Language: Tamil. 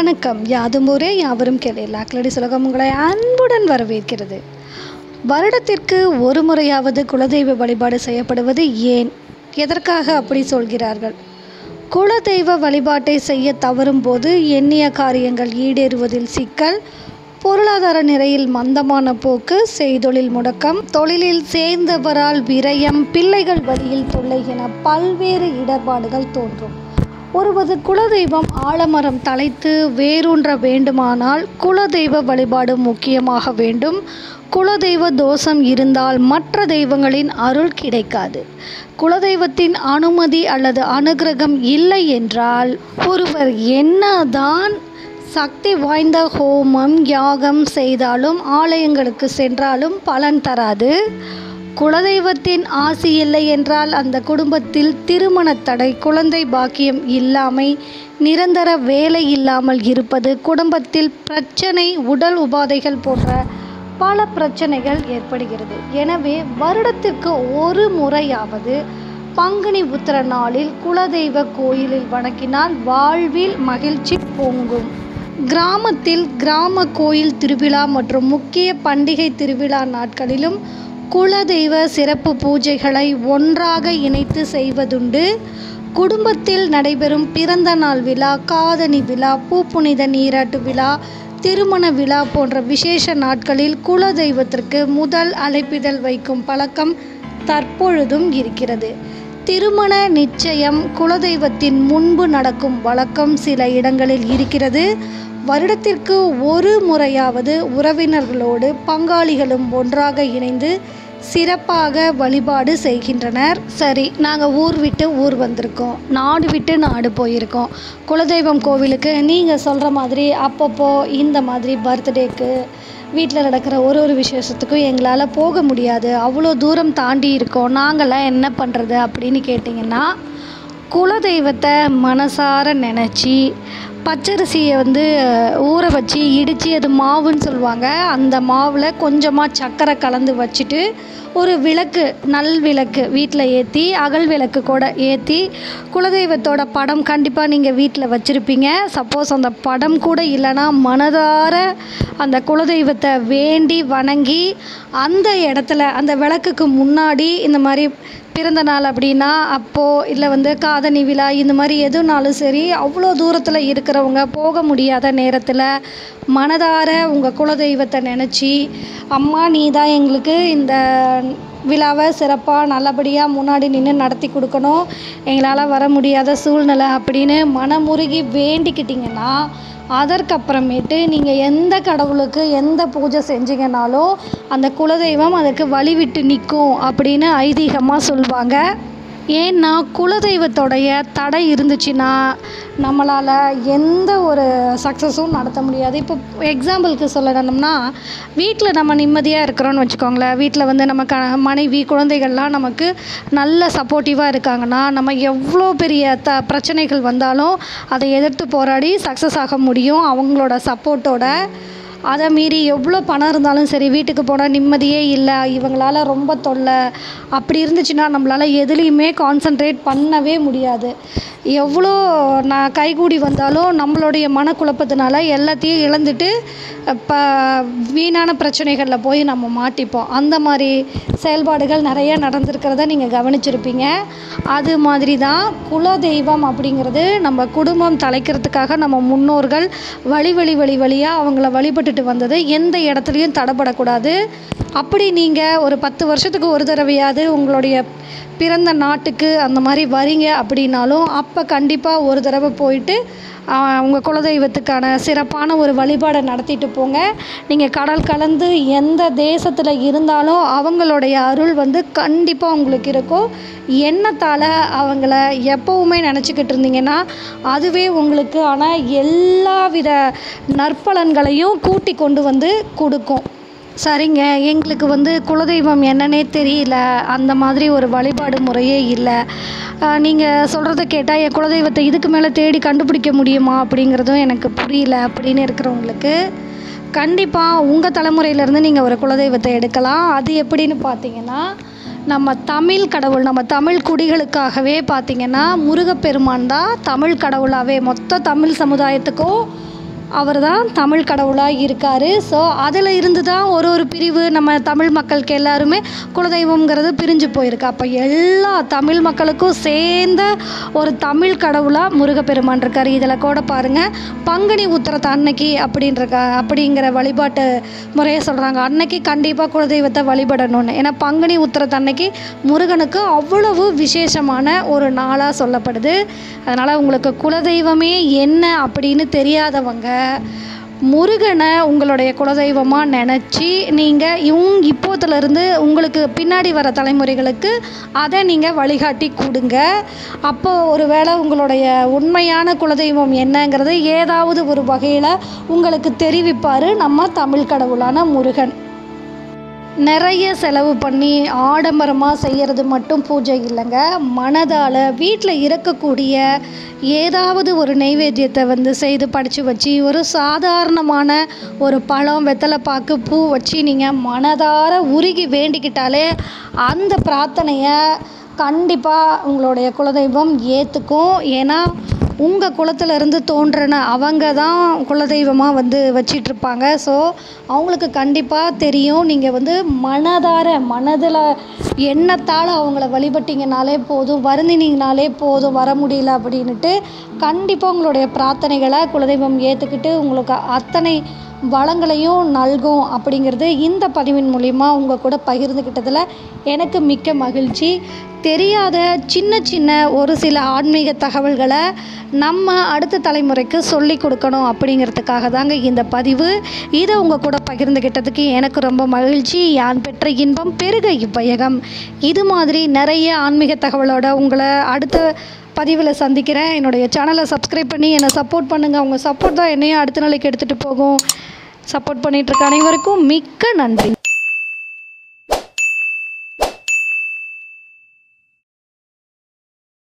வணக்கம் யாதும் ஊரே யாவரும் கேளு லாக்லடி சுலகம் உங்களை அன்புடன் வரவேற்கிறது வருடத்திற்கு ஒரு முறையாவது குலதெய்வ வழிபாடு செய்யப்படுவது ஏன் எதற்காக அப்படி சொல்கிறார்கள் குலதெய்வ வழிபாட்டை செய்ய தவறும் போது எண்ணிய காரியங்கள் ஈடேறுவதில் சிக்கல் பொருளாதார நிலையில் மந்தமான போக்கு செய்தொழில் முடக்கம் தொழிலில் சேர்ந்தவரால் விரயம் பிள்ளைகள் வழியில் தொல்லை என பல்வேறு இடர்பாடுகள் தோன்றும் ஒருவது குலதெய்வம் ஆலமரம் தலைத்து வேரூன்ற வேண்டுமானால் குலதெய்வ வழிபாடு முக்கியமாக வேண்டும் குலதெய்வ தோஷம் இருந்தால் மற்ற தெய்வங்களின் அருள் கிடைக்காது குலதெய்வத்தின் அனுமதி அல்லது அனுகிரகம் இல்லை என்றால் ஒருவர் என்னதான் சக்தி வாய்ந்த ஹோமம் யாகம் செய்தாலும் ஆலயங்களுக்கு சென்றாலும் பலன் தராது குலதெய்வத்தின் ஆசி இல்லை என்றால் அந்த குடும்பத்தில் திருமண தடை குழந்தை பாக்கியம் இல்லாமை நிரந்தர வேலை இல்லாமல் இருப்பது குடும்பத்தில் பிரச்சனை உடல் உபாதைகள் போன்ற பல பிரச்சனைகள் ஏற்படுகிறது எனவே வருடத்திற்கு ஒரு முறையாவது பங்குனி உத்திர நாளில் குலதெய்வ கோயிலில் வணங்கினால் வாழ்வில் மகிழ்ச்சி பொங்கும் கிராமத்தில் கிராம கோயில் திருவிழா மற்றும் முக்கிய பண்டிகை திருவிழா நாட்களிலும் குலதெய்வ சிறப்பு பூஜைகளை ஒன்றாக இணைத்து செய்வதுண்டு குடும்பத்தில் நடைபெறும் பிறந்த நாள் விழா காதணி விழா பூப்புனித நீராட்டு விழா திருமண விழா போன்ற விசேஷ நாட்களில் குலதெய்வத்திற்கு முதல் அழைப்பிதழ் வைக்கும் பழக்கம் தற்பொழுதும் இருக்கிறது திருமண நிச்சயம் குலதெய்வத்தின் முன்பு நடக்கும் வழக்கம் சில இடங்களில் இருக்கிறது வருடத்திற்கு ஒரு முறையாவது உறவினர்களோடு பங்காளிகளும் ஒன்றாக இணைந்து சிறப்பாக வழிபாடு செய்கின்றனர் சரி நாங்கள் ஊர் விட்டு ஊர் வந்திருக்கோம் நாடு விட்டு நாடு போயிருக்கோம் குலதெய்வம் கோவிலுக்கு நீங்கள் சொல்கிற மாதிரி அப்பப்போ இந்த மாதிரி பர்த்டேக்கு வீட்டில் நடக்கிற ஒரு ஒரு விசேஷத்துக்கும் எங்களால் போக முடியாது அவ்வளோ தூரம் தாண்டி இருக்கோம் நாங்கள்லாம் என்ன பண்ணுறது அப்படின்னு கேட்டிங்கன்னா குலதெய்வத்தை மனசார நினச்சி பச்சரிசியை வந்து ஊற வச்சு இடித்து அது மாவுன்னு சொல்லுவாங்க அந்த மாவில் கொஞ்சமாக சர்க்கரை கலந்து வச்சுட்டு ஒரு விளக்கு நல் விளக்கு வீட்டில் ஏற்றி அகல் விளக்கு கூட ஏற்றி குலதெய்வத்தோட படம் கண்டிப்பாக நீங்கள் வீட்டில் வச்சுருப்பீங்க சப்போஸ் அந்த படம் கூட இல்லைன்னா மனதார அந்த குலதெய்வத்தை வேண்டி வணங்கி அந்த இடத்துல அந்த விளக்குக்கு முன்னாடி இந்த மாதிரி பிறந்த நாள் அப்படின்னா அப்போது இல்லை வந்து காதணி விழா இந்த மாதிரி எதுனாலும் சரி அவ்வளோ தூரத்தில் இருக்கிறவங்க போக முடியாத நேரத்தில் மனதார உங்கள் குலதெய்வத்தை நினச்சி அம்மா நீ தான் எங்களுக்கு இந்த விழாவை சிறப்பாக நல்லபடியாக முன்னாடி நின்று நடத்தி கொடுக்கணும் எங்களால் வர முடியாத சூழ்நிலை அப்படின்னு மனமுருகி வேண்டிக்கிட்டிங்கன்னா அதற்கப்புறமேட்டு நீங்கள் எந்த கடவுளுக்கு எந்த பூஜை செஞ்சீங்கனாலும் அந்த குலதெய்வம் அதுக்கு வழிவிட்டு நிற்கும் அப்படின்னு ஐதீகமாக சொல்லுவாங்க ஏன்னா குலதெய்வத்தோடைய தடை இருந்துச்சுன்னா நம்மளால் எந்த ஒரு சக்ஸஸும் நடத்த முடியாது இப்போ எக்ஸாம்பிளுக்கு சொல்லணும்னா வீட்டில் நம்ம நிம்மதியாக இருக்கிறோன்னு வச்சுக்கோங்களேன் வீட்டில் வந்து நம்ம க மனைவி குழந்தைகள்லாம் நமக்கு நல்ல சப்போர்ட்டிவாக இருக்காங்கன்னா நம்ம எவ்வளோ பெரிய த பிரச்சனைகள் வந்தாலும் அதை எதிர்த்து போராடி சக்ஸஸ் ஆக முடியும் அவங்களோட சப்போர்ட்டோட அதை மீறி எவ்வளோ பணம் இருந்தாலும் சரி வீட்டுக்கு போனால் நிம்மதியே இல்லை இவங்களால ரொம்ப தொல்லை அப்படி இருந்துச்சுன்னா நம்மளால் எதுலேயுமே கான்சன்ட்ரேட் பண்ணவே முடியாது எவ்வளோ நான் கைகூடி வந்தாலும் நம்மளுடைய மனக்குழப்பத்தினால எல்லாத்தையும் இழந்துட்டு இப்போ வீணான பிரச்சனைகளில் போய் நம்ம மாட்டிப்போம் அந்த மாதிரி செயல்பாடுகள் நிறைய நடந்திருக்கிறத நீங்கள் கவனிச்சிருப்பீங்க அது மாதிரி தான் குலதெய்வம் அப்படிங்கிறது நம்ம குடும்பம் தலைக்கிறதுக்காக நம்ம முன்னோர்கள் வழி வழி வழி வழியாக அவங்கள வழிபட்டுட்டு வந்தது எந்த இடத்துலையும் தடைப்படக்கூடாது அப்படி நீங்கள் ஒரு பத்து வருஷத்துக்கு ஒரு தடவையாவது உங்களுடைய பிறந்த நாட்டுக்கு அந்த மாதிரி வரீங்க அப்படின்னாலும் அப்போ கண்டிப்பாக ஒரு தடவை போயிட்டு உங்கள் குலதெய்வத்துக்கான சிறப்பான ஒரு வழிபாடை நடத்திட்டு போங்க நீங்கள் கடல் கலந்து எந்த தேசத்தில் இருந்தாலும் அவங்களுடைய அருள் வந்து கண்டிப்பாக உங்களுக்கு இருக்கும் எண்ணத்தால் அவங்கள எப்போவுமே நினச்சிக்கிட்டு இருந்தீங்கன்னா அதுவே உங்களுக்கு ஆனால் எல்லா வித நற்பலன்களையும் கூட்டி கொண்டு வந்து கொடுக்கும் சரிங்க எங்களுக்கு வந்து குலதெய்வம் என்னன்னே தெரியல அந்த மாதிரி ஒரு வழிபாடு முறையே இல்லை நீங்கள் சொல்கிறத கேட்டால் என் குலதெய்வத்தை இதுக்கு மேலே தேடி கண்டுபிடிக்க முடியுமா அப்படிங்கிறதும் எனக்கு புரியல அப்படின்னு இருக்கிறவங்களுக்கு கண்டிப்பாக உங்கள் தலைமுறையிலேருந்து நீங்கள் ஒரு குலதெய்வத்தை எடுக்கலாம் அது எப்படின்னு பார்த்தீங்கன்னா நம்ம தமிழ் கடவுள் நம்ம தமிழ் குடிகளுக்காகவே பார்த்திங்கன்னா முருகப்பெருமான் தான் தமிழ் கடவுளாகவே மொத்த தமிழ் சமுதாயத்துக்கும் அவர் தான் தமிழ் கடவுளாக இருக்கார் ஸோ அதில் இருந்து தான் ஒரு ஒரு பிரிவு நம்ம தமிழ் மக்களுக்கு எல்லாருமே குலதெய்வம்ங்கிறது பிரிஞ்சு போயிருக்கு அப்போ எல்லா தமிழ் மக்களுக்கும் சேர்ந்த ஒரு தமிழ் கடவுளாக முருகப்பெருமான் இருக்கார் இதில் கூட பாருங்கள் பங்குனி உத்திரத்து அன்னைக்கு அப்படின்ற க அப்படிங்கிற வழிபாட்டு முறையை சொல்கிறாங்க அன்னைக்கு கண்டிப்பாக குலதெய்வத்தை வழிபடணும்னு ஏன்னா பங்குனி உத்திரத்து அன்னைக்கு முருகனுக்கு அவ்வளவு விசேஷமான ஒரு நாளாக சொல்லப்படுது அதனால் உங்களுக்கு குலதெய்வமே என்ன அப்படின்னு தெரியாதவங்க முருகனை உங்களுடைய குலதெய்வமாக நினச்சி நீங்கள் இவங் இப்போத்துலேருந்து உங்களுக்கு பின்னாடி வர தலைமுறைகளுக்கு அதை நீங்கள் வழிகாட்டி கொடுங்க அப்போது ஒரு வேளை உங்களுடைய உண்மையான குலதெய்வம் என்னங்கிறது ஏதாவது ஒரு வகையில் உங்களுக்கு தெரிவிப்பார் நம்ம தமிழ் கடவுளான முருகன் நிறைய செலவு பண்ணி ஆடம்பரமாக செய்கிறது மட்டும் பூஜை இல்லைங்க மனதால் வீட்டில் இருக்கக்கூடிய ஏதாவது ஒரு நெய்வேத்தியத்தை வந்து செய்து படித்து வச்சு ஒரு சாதாரணமான ஒரு பழம் வெத்தலை பாக்கு பூ வச்சு நீங்கள் மனதார உருகி வேண்டிக்கிட்டாலே அந்த பிரார்த்தனையை கண்டிப்பாக உங்களுடைய குலதெய்வம் ஏற்றுக்கும் ஏன்னா உங்கள் குலத்திலேருந்து தோன்றின அவங்க தான் குலதெய்வமாக வந்து வச்சிட்ருப்பாங்க ஸோ அவங்களுக்கு கண்டிப்பாக தெரியும் நீங்கள் வந்து மனதார மனதில் எண்ணத்தால் அவங்கள வழிபட்டிங்கனாலே போதும் வருந்தினீங்கனாலே போதும் வர முடியல அப்படின்ட்டு கண்டிப்பாக உங்களுடைய பிரார்த்தனைகளை குலதெய்வம் ஏற்றுக்கிட்டு உங்களுக்கு அத்தனை வளங்களையும் நல்கும் அப்படிங்கிறது இந்த பதிவின் மூலிமா உங்கள் கூட பகிர்ந்துக்கிட்டதில் எனக்கு மிக்க மகிழ்ச்சி தெரியாத சின்ன சின்ன ஒரு சில ஆன்மீக தகவல்களை நம்ம அடுத்த தலைமுறைக்கு சொல்லி கொடுக்கணும் அப்படிங்கிறதுக்காக தாங்க இந்த பதிவு இதை உங்கள் கூட பகிர்ந்துக்கிட்டதுக்கு எனக்கு ரொம்ப மகிழ்ச்சி யான் பெற்ற இன்பம் பெருக இவ்வையகம் இது மாதிரி நிறைய ஆன்மீக தகவலோட உங்களை அடுத்த பதிவில் சந்திக்கிறேன் என்னுடைய சேனலை சப்ஸ்கிரைப் பண்ணி என்னை சப்போர்ட் பண்ணுங்கள் உங்கள் சப்போர்ட் தான் என்னையும் அடுத்த நிலைக்கு எடுத்துகிட்டு போகும் சப்போர்ட் பண்ணிகிட்ருக்க அனைவருக்கும் மிக்க நன்றி